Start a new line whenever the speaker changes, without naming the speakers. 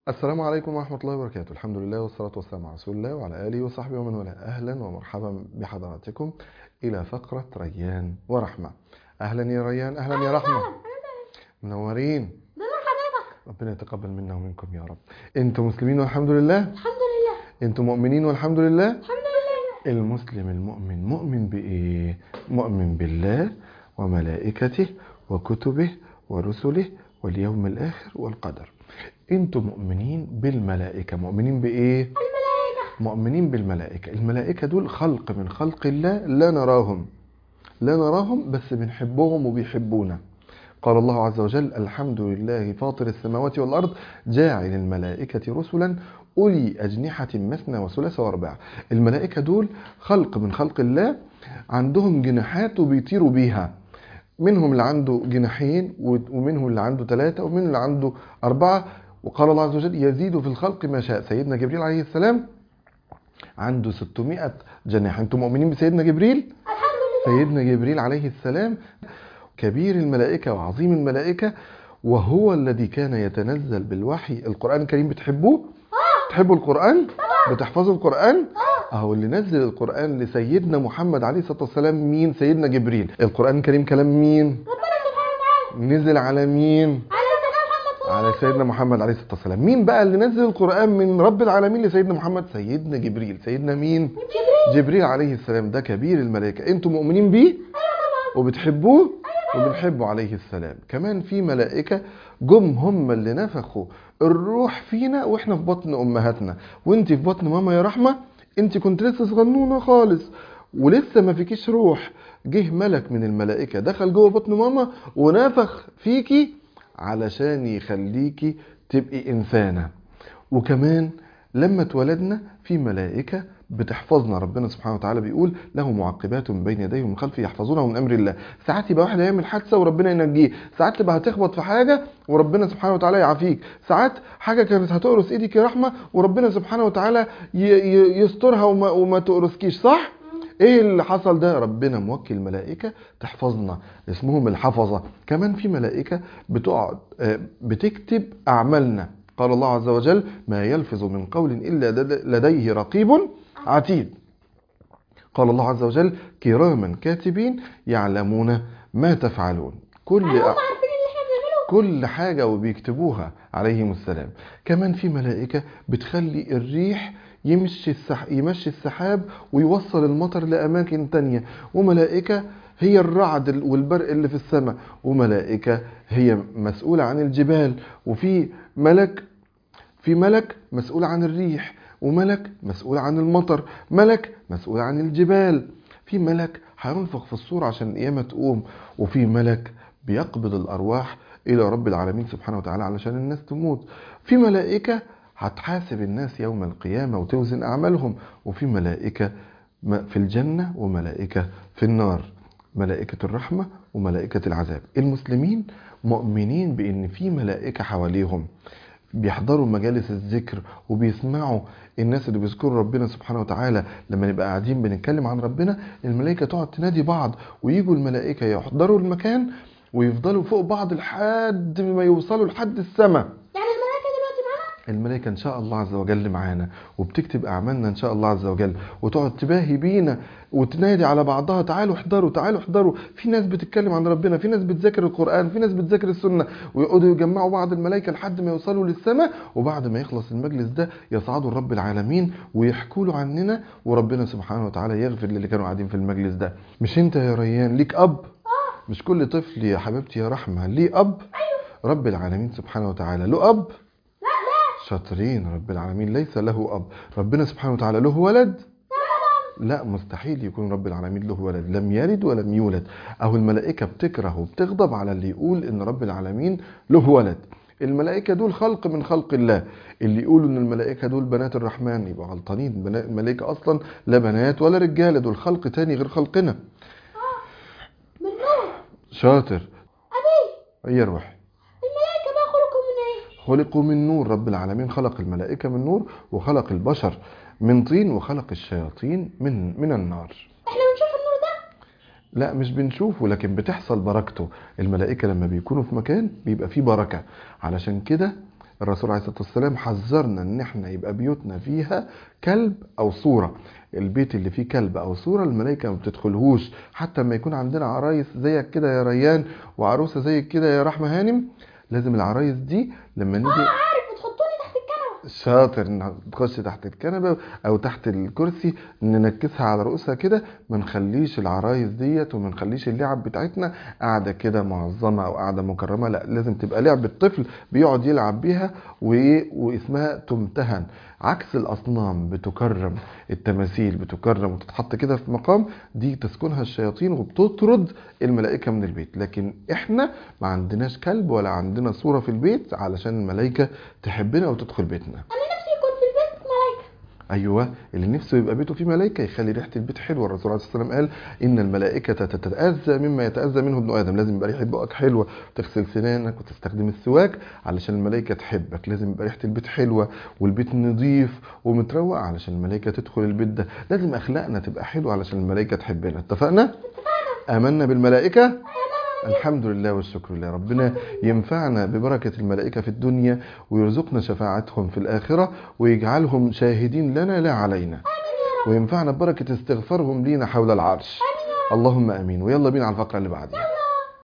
السلام عليكم ورحمة الله وبركاته الحمد لله والصلاة والسلام على رسول الله وعلى آله وصحبه ومن والاه أهلا ومرحبا بحضراتكم إلى فقرة ريان ورحمة أهلا يا ريان أهلا يا رحمة منورين
ده نور حضرتك
ربنا يتقبل منا ومنكم يا رب انتم مسلمين والحمد لله
الحمد لله
انتم مؤمنين والحمد لله
الحمد لله
المسلم المؤمن مؤمن بإيه مؤمن بالله وملائكته وكتبه ورسله واليوم الآخر والقدر انتم مؤمنين بالملائكة مؤمنين بإيه
الملائكة
مؤمنين بالملائكة الملائكة دول خلق من خلق الله لا نراهم لا نراهم بس بنحبهم وبيحبونا قال الله عز وجل الحمد لله فاطر السماوات والأرض جاعل الملائكة رسلا أولي أجنحة مثنى وثلاث وأرباع الملائكة دول خلق من خلق الله عندهم جناحات وبيطيروا بيها منهم اللي عنده جناحين ومنهم اللي عنده ثلاثة ومنهم اللي عنده أربعة وقال الله عز وجل يزيد في الخلق ما شاء سيدنا جبريل عليه السلام عنده 600 جناح انتم مؤمنين بسيدنا جبريل
الحمد لله
سيدنا جبريل عليه السلام كبير الملائكة وعظيم الملائكة وهو الذي كان يتنزل بالوحي القرآن الكريم بتحبوه؟ تحبوا القرآن؟ بتحفظوا القرآن؟ أهو اللي نزل القرآن لسيدنا محمد عليه الصلاة والسلام مين؟ سيدنا جبريل القرآن الكريم كلام مين؟
ربنا سبحانه وتعالى
نزل على مين؟
على سيدنا محمد صلى الله
على سيدنا محمد عليه الصلاة والسلام مين بقى اللي نزل القرآن من رب العالمين لسيدنا محمد؟ سيدنا جبريل سيدنا مين؟
جبريل
جبريل عليه السلام ده كبير الملائكة انتم مؤمنين بيه وبتحبوه وبنحبه عليه السلام كمان في ملائكة جم هم اللي نفخوا الروح فينا واحنا في بطن امهاتنا وانت في بطن ماما يا رحمة انت كنت لسه صغنونة خالص ولسه ما فيكيش روح جه ملك من الملائكة دخل جوه بطن ماما ونفخ فيكي علشان يخليكي تبقي انسانة وكمان لما اتولدنا في ملائكة بتحفظنا ربنا سبحانه وتعالى بيقول له معقبات من بين يديه ومن خلفه يحفظونه من امر الله ساعات يبقى واحد هيعمل حادثه وربنا ينجيه ساعات تبقى هتخبط في حاجه وربنا سبحانه وتعالى يعافيك ساعات حاجه كانت هتقرص ايدك يا رحمه وربنا سبحانه وتعالى ي- ي- يسترها وما, وما تقرصكيش صح ايه اللي حصل ده ربنا موكل ملائكه تحفظنا اسمهم الحفظه كمان في ملائكه بتقعد آه، بتكتب اعمالنا قال الله عز وجل ما يلفظ من قول الا لد- لديه رقيب عتيد قال الله عز وجل كراما كاتبين يعلمون ما تفعلون كل
هم عارفين اللي احنا بنعمله
كل حاجة وبيكتبوها عليهم السلام كمان في ملائكة بتخلي الريح يمشي السح... يمشي السحاب ويوصل المطر لأماكن تانية وملائكة هي الرعد ال- والبرق اللي في السماء وملائكة هي مسؤولة عن الجبال وفي ملك في ملك مسؤول عن الريح وملك مسؤول عن المطر ملك مسؤول عن الجبال في ملك هينفخ في الصور عشان القيامة تقوم وفي ملك بيقبض الأرواح إلى رب العالمين سبحانه وتعالى علشان الناس تموت في ملائكة هتحاسب الناس يوم القيامة وتوزن أعمالهم وفي ملائكة م- في الجنة وملائكة في النار ملائكة الرحمة وملائكة العذاب المسلمين مؤمنين بأن في ملائكة حواليهم بيحضروا مجالس الذكر وبيسمعوا الناس اللي بيذكروا ربنا سبحانه وتعالى لما نبقى قاعدين بنتكلم عن ربنا الملائكة تقعد تنادي بعض ويجوا الملائكة يحضروا المكان ويفضلوا فوق بعض لحد ما يوصلوا لحد السماء
يعني الملائكة دلوقتي معانا
الملائكة إن شاء الله عز وجل معانا وبتكتب أعمالنا إن شاء الله عز وجل وتقعد تباهي بينا وتنادي على بعضها تعالوا احضروا تعالوا احضروا في ناس بتتكلم عن ربنا في ناس بتذاكر القرآن في ناس بتذاكر السنة ويقعدوا يجمعوا بعض الملائكة لحد ما يوصلوا للسماء وبعد ما يخلص المجلس ده يصعدوا لرب العالمين ويحكوا له عننا وربنا سبحانه وتعالى يغفر للي كانوا قاعدين في المجلس ده مش انت يا ريان ليك أب مش كل طفل يا حبيبتي يا رحمة ليه أب رب العالمين سبحانه وتعالى له أب شاطرين رب العالمين ليس له أب ربنا سبحانه وتعالى له ولد لا مستحيل يكون رب العالمين له ولد لم يلد ولم يولد أو الملائكة بتكره وبتغضب على اللي يقول إن رب العالمين له ولد الملائكة دول خلق من خلق الله اللي يقولوا ان الملائكة دول بنات الرحمن يبقى غلطانين بنا- الملائكة اصلا لا بنات ولا رجالة دول خلق تاني غير خلقنا
من نور
شاطر
أبي
اي روح
الملائكة بقى خلقوا من ايه؟
خلقوا من نور رب العالمين خلق الملائكة من نور وخلق البشر من طين وخلق الشياطين من من النار
احنا بنشوف النور ده
لا مش بنشوفه لكن بتحصل بركته الملائكة لما بيكونوا في مكان بيبقى فيه بركة علشان كده الرسول عليه الصلاة والسلام حذرنا ان احنا يبقى بيوتنا فيها كلب او صورة البيت اللي فيه كلب او صورة الملائكة ما بتدخلهوش حتى لما يكون عندنا عرايس زيك كده يا ريان وعروسة زيك كده يا رحمة هانم لازم العرايس دي لما نيجي
عارف بتحطوني تحت الكنبه
شاطر انها تخش تحت الكنبه او تحت الكرسي ننكسها على رؤوسها كده ما نخليش العرايس ديت وما نخليش اللعب بتاعتنا قاعده كده معظمه او قاعده مكرمه لا لازم تبقى لعبه طفل بيقعد يلعب بيها وايه واسمها تمتهن عكس الاصنام بتكرم التماثيل بتكرم وتتحط كده في مقام دي تسكنها الشياطين وبتطرد الملائكه من البيت لكن احنا ما عندناش كلب ولا عندنا صوره في البيت علشان الملائكه تحبنا وتدخل بيتنا
انا نفسي يكون في البيت ملايكه
ايوه اللي نفسه يبقى بيته فيه ملائكه يخلي ريحه البيت حلوه الرسول عليه الصلاه والسلام قال ان الملائكه تتاذى مما يتاذى منه ابن ادم لازم يبقى ريحه بقك حلوه تغسل سنانك وتستخدم السواك علشان الملائكه تحبك لازم يبقى ريحه البيت حلوه والبيت نظيف ومتروق علشان الملائكه تدخل البيت ده لازم اخلاقنا تبقى حلوه علشان الملائكه تحبنا اتفقنا امنا بالملائكه الحمد لله والشكر لله ربنا ينفعنا ببركة الملائكة في الدنيا ويرزقنا شفاعتهم في الآخرة ويجعلهم شاهدين لنا لا علينا وينفعنا ببركة استغفارهم لينا حول العرش اللهم امين ويلا بينا على الفقرة اللي بعديها